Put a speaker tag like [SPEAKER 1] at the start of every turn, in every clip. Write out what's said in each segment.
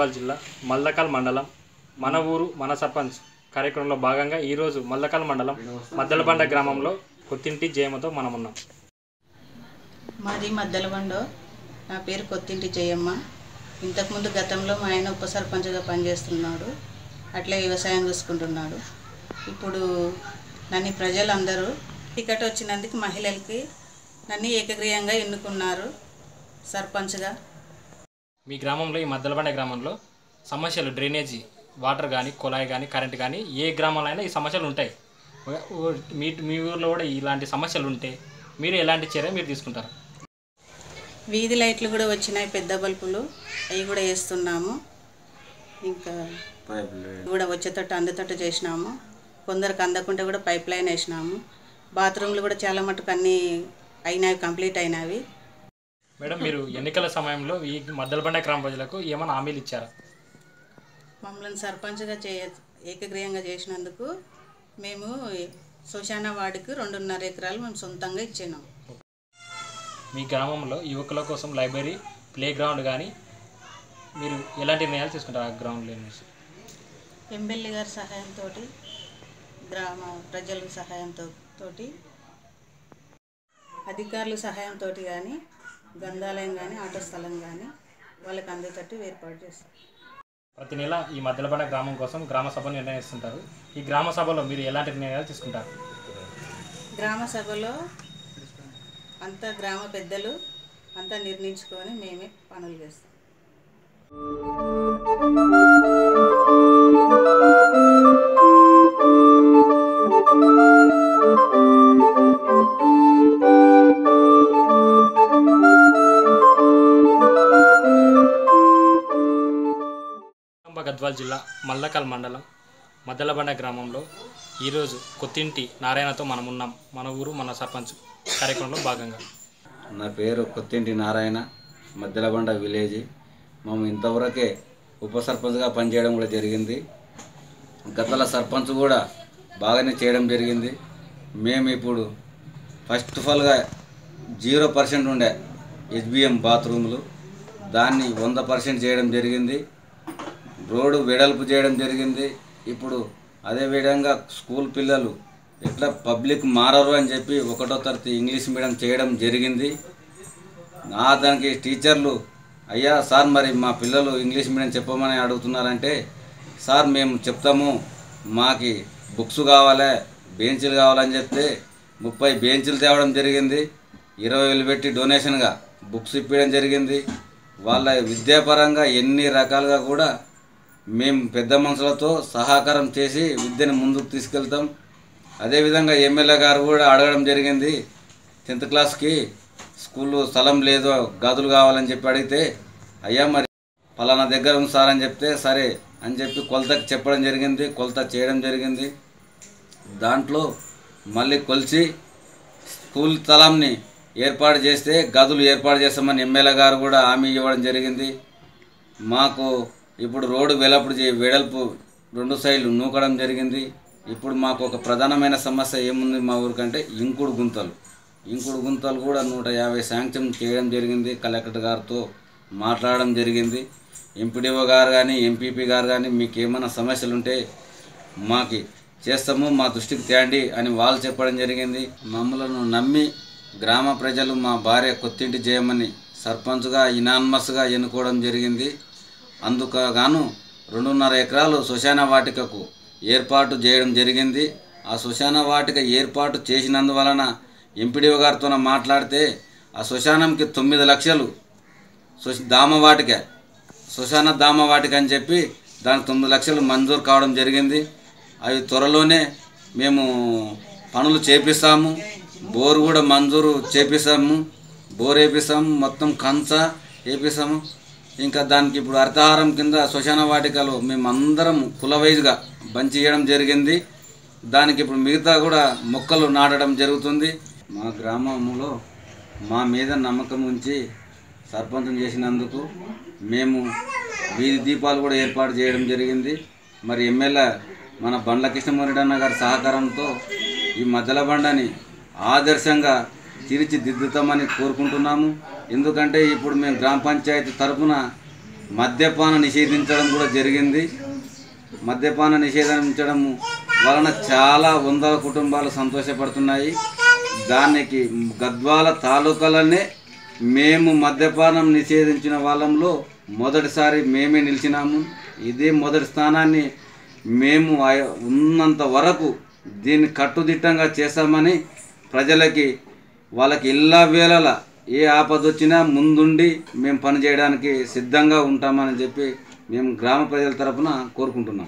[SPEAKER 1] గద్వాల్ జిల్లా మల్దకల్ మండలం మన ఊరు మన సర్పంచ్ కార్యక్రమంలో భాగంగా ఈరోజు మల్దకల్ మండలం మద్దలబండ గ్రామంలో కొత్తింటి జయమతో మనం ఉన్నాం
[SPEAKER 2] మాది మద్దలబండ నా పేరు కొత్తింటి జయమ్మ ఇంతకుముందు గతంలో మా ఆయన ఉప సర్పంచ్గా పనిచేస్తున్నాడు అట్లే వ్యవసాయం చూసుకుంటున్నాడు ఇప్పుడు నన్ను ప్రజలందరూ టికెట్ వచ్చినందుకు మహిళలకి నన్ను ఏకగ్రీయంగా ఎన్నుకున్నారు సర్పంచ్గా
[SPEAKER 1] మీ గ్రామంలో ఈ మద్దలబండ గ్రామంలో సమస్యలు డ్రైనేజీ వాటర్ కానీ కుళాయి కానీ కరెంట్ కానీ ఏ గ్రామంలో అయినా ఈ సమస్యలు ఉంటాయి ఓ- ఓ- మీ మీ ఊర్లో కూడా ఇలాంటి సమస్యలు ఉంటే మీరు ఎలాంటి చర్య మీరు తీసుకుంటారు
[SPEAKER 2] వీధి లైట్లు కూడా వచ్చినాయి పెద్ద బల్బులు అవి కూడా వేస్తున్నాము ఇంకా కూడా వచ్చేటట్టు అందేటట్టు చేసినాము కొందరికి అందకుంటే కూడా పైప్ లైన్ వేసినాము బాత్రూమ్లు కూడా చాలా మటుకు అన్నీ అయినవి కంప్లీట్ అయినవి
[SPEAKER 1] మేడం మీరు ఎన్నికల సమయంలో ఈ మద్దలబండ గ్రామ ప్రజలకు ఏమైనా హామీలు ఇచ్చారా
[SPEAKER 2] మమ్మల్ని సర్పంచ్గా చే ఏకగ్రీయంగా చేసినందుకు మేము శ్మశాన వార్డుకి రెండున్నర ఎకరాలు మేము సొంతంగా ఇచ్చినాం
[SPEAKER 1] మీ గ్రామంలో యువకుల కోసం లైబ్రరీ ప్లే గ్రౌండ్ కానీ మీరు ఎలాంటి నిర్ణయాలు తీసుకుంటారు ఆ గ్రౌండ్లో నుంచి
[SPEAKER 2] ఎమ్మెల్యే గారి సహాయంతో గ్రామ ప్రజల సహాయంతో తోటి అధికారుల సహాయంతో కానీ గ్రంథాలయం కానీ ఆటో స్థలం కానీ వాళ్ళకి అందేటట్టు ఏర్పాటు చేస్తాం
[SPEAKER 1] ప్రతి నెల ఈ మద్దలబండ గ్రామం కోసం గ్రామ సభను నిర్ణయిస్తుంటారు ఈ గ్రామ సభలో మీరు ఎలాంటి నిర్ణయాలు తీసుకుంటారు
[SPEAKER 2] గ్రామ సభలో అంతా గ్రామ పెద్దలు అంతా నిర్ణయించుకొని మేమే పనులు చేస్తాం
[SPEAKER 1] కంబ గద్వాల్ జిల్లా మల్లకల్ మండలం మద్దలబండ గ్రామంలో ఈరోజు కొత్తింటి నారాయణతో మనం ఉన్నాం మన ఊరు మన సర్పంచ్ కార్యక్రమంలో భాగంగా
[SPEAKER 3] నా పేరు కొత్తింటి నారాయణ మద్దెలబండ విలేజ్ మేము ఇంతవరకే ఉప సర్పంచ్గా పనిచేయడం కూడా జరిగింది గతల సర్పంచ్ కూడా బాగానే చేయడం జరిగింది మేము ఇప్పుడు ఫస్ట్ ఆఫ్ ఆల్గా జీరో పర్సెంట్ ఉండే హెచ్బిఎం బాత్రూములు దాన్ని వంద పర్సెంట్ చేయడం జరిగింది రోడ్డు వెడల్పు చేయడం జరిగింది ఇప్పుడు అదే విధంగా స్కూల్ పిల్లలు ఎట్లా పబ్లిక్ మారరు అని చెప్పి ఒకటో తరగతి ఇంగ్లీష్ మీడియం చేయడం జరిగింది నా దానికి టీచర్లు అయ్యా సార్ మరి మా పిల్లలు ఇంగ్లీష్ మీడియం చెప్పమని అడుగుతున్నారంటే సార్ మేము చెప్తాము మాకి బుక్స్ కావాలి బెంచ్లు కావాలని చెప్తే ముప్పై బెంచ్లు తేవడం జరిగింది ఇరవై వేలు పెట్టి డొనేషన్గా బుక్స్ ఇప్పించడం జరిగింది వాళ్ళ విద్యాపరంగా ఎన్ని రకాలుగా కూడా మేము పెద్ద మనుషులతో సహకారం చేసి విద్యను ముందుకు తీసుకెళ్తాం అదేవిధంగా ఎమ్మెల్యే గారు కూడా అడగడం జరిగింది టెన్త్ క్లాస్కి స్కూల్లో స్థలం లేదు గదులు కావాలని చెప్పి అడిగితే అయ్యా మరి పలానా దగ్గర ఉంది సార్ అని చెప్తే సరే అని చెప్పి కొలతకి చెప్పడం జరిగింది కొలత చేయడం జరిగింది దాంట్లో మళ్ళీ కొలిచి స్కూల్ స్థలంని ఏర్పాటు చేస్తే గదులు ఏర్పాటు చేస్తామని ఎమ్మెల్యే గారు కూడా హామీ ఇవ్వడం జరిగింది మాకు ఇప్పుడు రోడ్డు వెలప్పుడు చే- వెడల్పు రెండు సైడ్లు నూకడం జరిగింది ఇప్పుడు మాకు ఒక ప్రధానమైన సమస్య ఏముంది మా ఊరికంటే ఇంకుడు గుంతలు ఇంకుడు గుంతలు కూడా నూట యాభై శాంక్షన్ చేయడం జరిగింది కలెక్టర్ గారితో మాట్లాడడం జరిగింది ఎంపీడీఓ గారు కానీ ఎంపీపీ గారు కానీ మీకు ఏమైనా సమస్యలు ఉంటే మాకి చేస్తాము మా దృష్టికి తేండి అని వాళ్ళు చెప్పడం జరిగింది మమ్మలను నమ్మి గ్రామ ప్రజలు మా భార్య కొత్తింటి చేయమని సర్పంచ్గా ఇనాన్మస్గా ఎన్నుకోవడం జరిగింది అందుకు గాను రెండున్నర ఎకరాలు శ్మశాన వాటికకు ఏర్పాటు చేయడం జరిగింది ఆ శ్మశాన వాటిక ఏర్పాటు చేసినందువలన ఎంపీడీఓ గారితో మాట్లాడితే ఆ శ్మశానంకి తొమ్మిది లక్షలు శ్మశ- దామవాటిక శ్మశాన దామవాటిక అని చెప్పి దానికి తొమ్మిది లక్షలు మంజూరు కావడం జరిగింది అవి త్వరలోనే మేము పనులు చేపిస్తాము బోరు కూడా మంజూరు చేపిస్తాము బోర్ వేపిస్తాము మొత్తం కంచ వేపిస్తాము ఇంకా దానికి ఇప్పుడు అర్థాహారం కింద శ్మశాన వాటికలు మేమందరం కుల వైజ్గా బంచి ఇవ్వడం జరిగింది దానికి ఇప్పుడు మిగతా కూడా మొక్కలు నాటడం జరుగుతుంది మా గ్రామంలో మా మీద నమ్మకం ఉంచి సర్పంచం చేసినందుకు మేము వీధి దీపాలు కూడా ఏర్పాటు చేయడం జరిగింది మరి ఎమ్మెల్యే మన బండ్ల కృష్ణమోరెడ్డి అన్న గారి సహకారంతో ఈ మధ్యల బండని ఆదర్శంగా తీర్చిదిద్దుతామని కోరుకుంటున్నాము ఎందుకంటే ఇప్పుడు మేము గ్రామ పంచాయతీ తరఫున మద్యపాన నిషేధించడం కూడా జరిగింది మద్యపాన నిషేధించడం వలన చాలా వందల కుటుంబాలు సంతోషపడుతున్నాయి దానికి గద్వాల తాలూకాలనే మేము మద్యపానం నిషేధించిన వాళ్ళంలో మొదటిసారి మేమే నిలిచినాము ఇదే మొదటి స్థానాన్ని మేము ఆయ- ఉన్నంత వరకు దీన్ని కట్టుదిట్టంగా చేస్తామని ప్రజలకి వాళ్ళకి ఇళ్ళ వేళలా ఏ ఆపద వచ్చినా ముందుండి మేము పనిచేయడానికి సిద్ధంగా ఉంటామని చెప్పి మేము గ్రామ ప్రజల తరపున కోరుకుంటున్నాం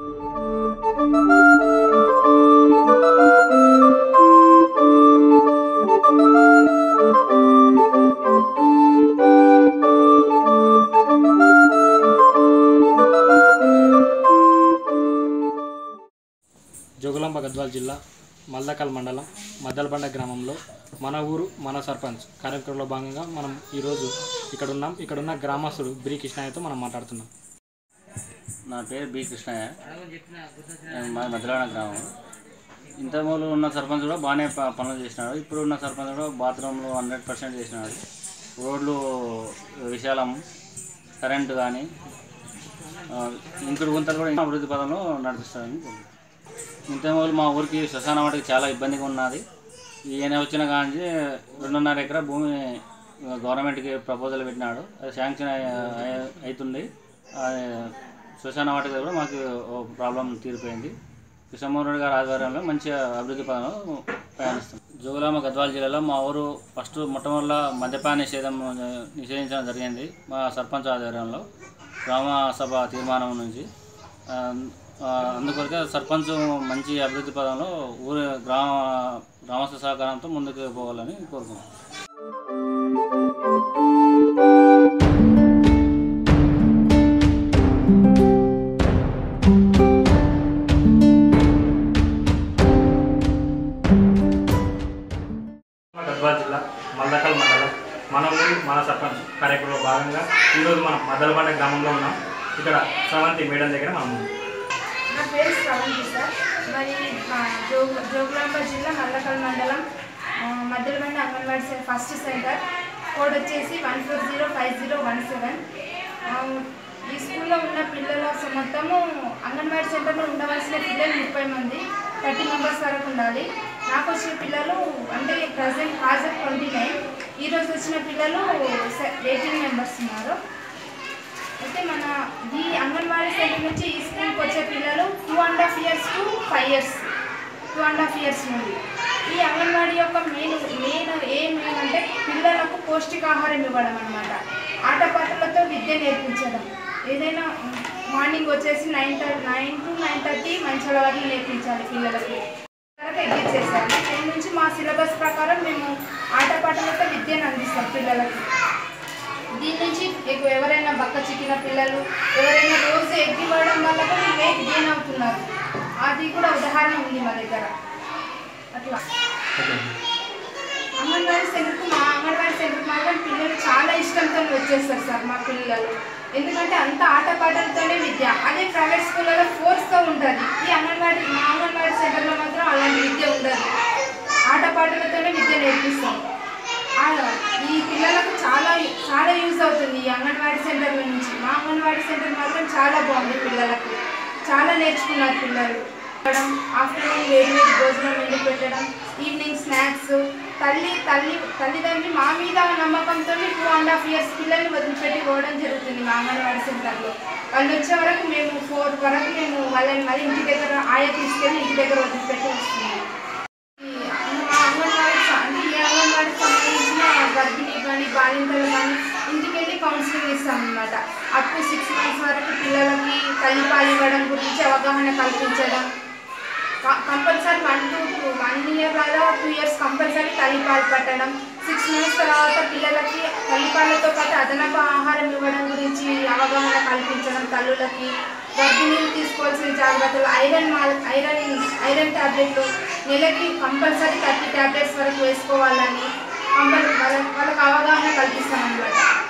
[SPEAKER 1] జోగులాంబ గద్వాల జిల్లా మల్దకల్ మండలం మద్దలబండ గ్రామంలో మన ఊరు మన సర్పంచ్ కార్యక్రమంలో భాగంగా మనం ఈరోజు ఇక్కడ ఉన్నాం ఇక్కడ ఉన్న గ్రామస్తుడు బ్రీ కృష్ణయ్యతో మనం మాట్లాడుతున్నాం
[SPEAKER 4] నా పేరు బి కృష్ణయ్య నేను మా మధ్యలోన గ్రామం ఇంతకుముందు ఉన్న సర్పంచ్ కూడా బాగానే ప- పనులు చేసినాడు ఇప్పుడు ఉన్న సర్పంచ్ కూడా బాత్రూంలు హండ్రెడ్ పర్సెంట్ చేసినాడు రోడ్లు విశాలం కరెంటు కానీ ఇంకుడు గుంతలు కూడా ఇంకా అభివృద్ధి పదంలో నడిపిస్తాడని కోరుకుంటున్నాను. ఇంతకుముందు మా ఊరికి శ్మశాన వాటికి చాలా ఇబ్బందిగా ఉన్నది ఈయన వచ్చిన కానీ రెండున్నర ఎకరా భూమి గవర్నమెంట్కి ప్రపోజల్ పెట్టినాడు అది శాంక్షన్ అయి- అయి- అవుతుంది అది శ్మశాన వాటికి కూడా మాకు ఓ ప్రాబ్లం తీరిపోయింది కృష్ణమోహన్ రెడ్డి గారి ఆధ్వర్యంలో మంచి అభివృద్ధి పదంలో ప్రయాణిస్తాం జోగులామ గద్వాల జిల్లాలో మా ఊరు ఫస్ట్ మొట్టమొదట మద్యపాన నిషేధం నిషేధించడం జరిగింది మా సర్పంచ్ ఆధ్వర్యంలో గ్రామ సభ తీర్మానం నుంచి ఆ, ఆ, అందుకొరకే సర్పంచ్ మంచి అభివృద్ధి పదంలో ఊరి గ్రామ గ్రామస్థ సహకారంతో ముందుకు పోవాలని కోరుకుంటున్నాం
[SPEAKER 1] గద్వాల జిల్లా మల్దకల్ మండలం మన ఊరు మన సర్పంచ్ కార్యక్రమంలో భాగంగా ఈరోజు మనం మద్దలబండ గ్రామంలో ఉన్నాం ఇక్కడ స్రవంతి మేడం దగ్గర మనం ఉన్నాం.
[SPEAKER 5] నా పేరు శ్రవంతి సార్ మరి మా జోగు జోగులాంబ జిల్లా మల్లకల్ మండలం ఆ, Maddelabanda anganwadi centre first centre code వచ్చేసి one four zero five zero one seven ఈ స్కూల్లో ఉన్న పిల్లల స- మొత్తము అంగన్వాడీ సెంటర్లో ఉండవలసిన పిల్లలు ముప్పై మంది థర్టీ మెంబర్స్ వరకు ఉండాలి నాకు వచ్చిన పిల్లలు అంటే ప్రజెంట్ హాజర్ ట్వంటీ నైన్ ఈరోజు వచ్చిన పిల్లలు ఎయిటీన్ మెంబర్స్ ఉన్నారు అయితే మన ఈ అంగన్వాడీ సెంటర్ నుంచి ఈ స్కూల్కి వచ్చే పిల్లలు two and half years to five years two and half years నుండి ఈ అంగన్వాడీ యొక్క మెయిన్ మెయిన్ ఏం ఏంటంటే పిల్లలకు పౌష్టికాహారం ఇవ్వడం అనమాట ఆటపాటలతో విద్య నేర్పించడం ఏదైనా మార్నింగ్ వచ్చేసి nine nine to nine thirty మంచి వరకు నేర్పించాలి పిల్లలకి వరకు ఎగ్గిచ్చేసారు దీని నుంచి మా సిలబస్ ప్రకారం మేము ఆటపాటలతో విద్యను అందిస్తాం పిల్లలకి దీని నుంచి ఎక్కువ ఎవరైనా బక్క చిక్కిన పిల్లలు ఎవరైనా రోజు ఎగ్ ఇవ్వడం వల్ల కూడా వెయిట్ గెయిన్ అవుతున్నారు అది కూడా ఉదాహరణ ఉంది మా దగ్గర అట్లా అంగన్వాడీ సెంటర్కు మా అంగన్వాడీ సెంటర్కి మాత్రం పిల్లలు చాలా ఇష్టంతో వచ్చేస్తారు సార్ మా పిల్లలు ఎందుకంటే అంత ఆటపాటలతోనే విద్య అదే ప్రైవేట్ స్కూళ్ళలో ఫోర్స్గా ఉంటుంది ఈ అంగన్వాడీ మా అంగన్వాడీ సెంటర్లో మాత్రం అలాంటి విద్య ఉండదు ఆటపాటలతోనే విద్య నేర్పిస్తాం ఆ, ఈ పిల్లలకు చాలా చాలా యూజ్ అవుతుంది ఈ అంగన్వాడీ సెంటర్ల నుంచి మా అంగన్వాడీ సెంటర్ మాత్రం చాలా బాగుంది పిల్లలకు చాలా నేర్చుకున్నారు పిల్లలు పెట్టడం ఆఫ్టర్నూన్ వేడి వేడి భోజనం వండి పెట్టడం ఈవినింగ్ స్నాక్స్ తల్లి తల్లి తల్లిదండ్రి మా మీద నమ్మకంతో టూ అండ్ హాఫ్ ఇయర్స్ పిల్లల్ని వదిలిపెట్టి పోవడం జరుగుతుంది మా అంగన్వాడీ సెంటర్లో వాళ్ళు వచ్చే వరకు మేము ఫోర్ వరకు మేము వాళ్ళని మళ్ళీ ఇంటి దగ్గర ఆయా తీసుకెళ్ళి ఇంటి దగ్గర వదిలిపెట్టి వస్తుంది ఈ మా అంగన్వాడీ స- అంటే ఈ అంగన్వాడీకి సంబంధించిన గర్భిణీ కానీ బాలింతలు కానీ ఇంటికి వెళ్ళి కౌన్సిలింగ్ ఇస్తాం అనమాట అప్ టు సిక్స్ మంత్స్ వరకు పిల్లలకి తల్లిపాలు ఇవ్వడం గురించి అవగాహన కల్పించడం compulsory one to two one year లేదా టూ ఇయర్స్ కంపల్సరీ తల్లిపాలు పట్టడం సిక్స్ మంత్స్ తర్వాత పిల్లలకి తల్లిపాలతో పాటు అదనపు ఆహారం ఇవ్వడం గురించి అవగాహన కల్పించడం తల్లులకి గర్భిణీలు తీసుకోవాల్సిన జాగ్రత్తలు ఐరన్ మాల్ ఐరన్ ఐరన్ టాబ్లెట్లు నెలకి కంపల్సరీ థర్టీ టాబ్లెట్స్ వరకు వేసుకోవాలని కంపల్ వాళ్ళ వాళ్ళకి అవగాహన కల్పిస్తాం అనమాట